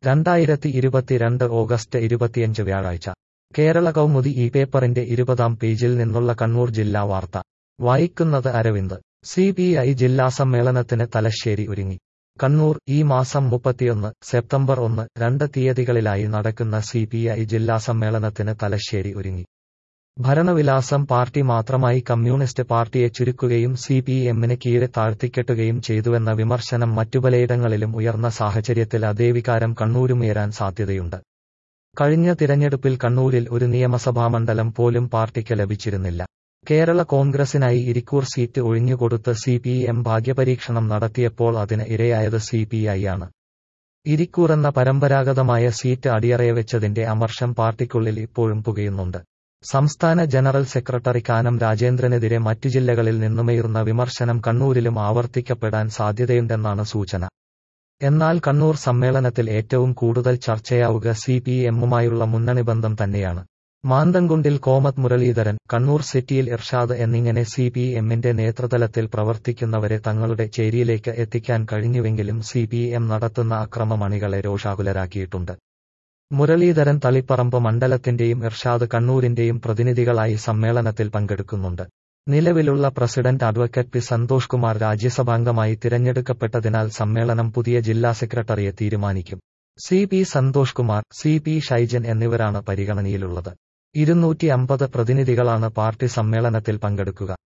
രണ്ടായിരത്തി ഇരുപത്തിരണ്ട് ഓഗസ്റ്റ് ഇരുപത്തിയഞ്ച് വ്യാഴാഴ്ച കേരള കൗമുദി ഈ പേപ്പറിന്റെ ഇരുപതാം പേജിൽ നിന്നുള്ള കണ്ണൂർ ജില്ലാ വാർത്ത വായിക്കുന്നത് അരവിന്ദ് സി പി ഐ ജില്ലാ സമ്മേളനത്തിന് തലശ്ശേരി ഒരുങ്ങി കണ്ണൂർ ഈ മാസം മുപ്പത്തിയൊന്ന് സെപ്റ്റംബർ ഒന്ന് രണ്ട് തീയതികളിലായി നടക്കുന്ന സി പി ഐ ജില്ലാ സമ്മേളനത്തിന് തലശ്ശേരി ഒരുങ്ങി ഭരണവിലാസം പാർട്ടി മാത്രമായി കമ്മ്യൂണിസ്റ്റ് പാർട്ടിയെ ചുരുക്കുകയും സി പി എമ്മിന് കീഴെ താഴ്ത്തിക്കെട്ടുകയും ചെയ്തുവെന്ന വിമർശനം മറ്റു പലയിടങ്ങളിലും ഉയർന്ന സാഹചര്യത്തിൽ അതേ വികാരം കണ്ണൂരുമുയരാൻ സാധ്യതയുണ്ട് കഴിഞ്ഞ തിരഞ്ഞെടുപ്പിൽ കണ്ണൂരിൽ ഒരു നിയമസഭാ മണ്ഡലം പോലും പാർട്ടിക്ക് ലഭിച്ചിരുന്നില്ല കേരള കോൺഗ്രസിനായി ഇരിക്കൂർ സീറ്റ് ഒഴിഞ്ഞുകൊടുത്ത് സി പി എം ഭാഗ്യപരീക്ഷണം നടത്തിയപ്പോൾ അതിന് ഇരയായത് സി പി ഐ ആണ് ഇരിക്കൂർ എന്ന പരമ്പരാഗതമായ സീറ്റ് അടിയറയവെച്ചതിന്റെ അമർഷം പാർട്ടിക്കുള്ളിൽ ഇപ്പോഴും പുകയുന്നുണ്ട് സംസ്ഥാന ജനറൽ സെക്രട്ടറി കാനം രാജേന്ദ്രനെതിരെ മറ്റു ജില്ലകളിൽ നിന്നുമേറുന്ന വിമർശനം കണ്ണൂരിലും ആവർത്തിക്കപ്പെടാൻ സാധ്യതയുണ്ടെന്നാണ് സൂചന എന്നാൽ കണ്ണൂർ സമ്മേളനത്തിൽ ഏറ്റവും കൂടുതൽ ചർച്ചയാവുക സി പി എമ്മുമായുള്ള മുന്നണി ബന്ധം തന്നെയാണ് മാന്തൻകുണ്ടിൽ കോമത് മുരളീധരൻ കണ്ണൂർ സിറ്റിയിൽ ഇർഷാദ് എന്നിങ്ങനെ സി പി എമ്മിന്റെ നേതൃതലത്തിൽ പ്രവർത്തിക്കുന്നവരെ തങ്ങളുടെ ചേരിയിലേക്ക് എത്തിക്കാൻ കഴിഞ്ഞുവെങ്കിലും സി പി എം നടത്തുന്ന അക്രമമണികളെ രോഷാകുലരാക്കിയിട്ടുണ്ട് മുരളീധരൻ തളിപ്പറമ്പ് മണ്ഡലത്തിന്റെയും ഇർഷാദ് കണ്ണൂരിന്റെയും പ്രതിനിധികളായി സമ്മേളനത്തിൽ പങ്കെടുക്കുന്നുണ്ട് നിലവിലുള്ള president advocate P Santhosh Kumar രാജ്യസഭാംഗമായി തിരഞ്ഞെടുക്കപ്പെട്ടതിനാൽ സമ്മേളനം പുതിയ ജില്ലാ സെക്രട്ടറിയെ തീരുമാനിക്കും C P Santhosh Kumar C P Shaijan എന്നിവരാണ് പരിഗണനയിലുള്ളത് ഇരുന്നൂറ്റി അമ്പത് പ്രതിനിധികളാണ് പാർട്ടി സമ്മേളനത്തിൽ പങ്കെടുക്കുക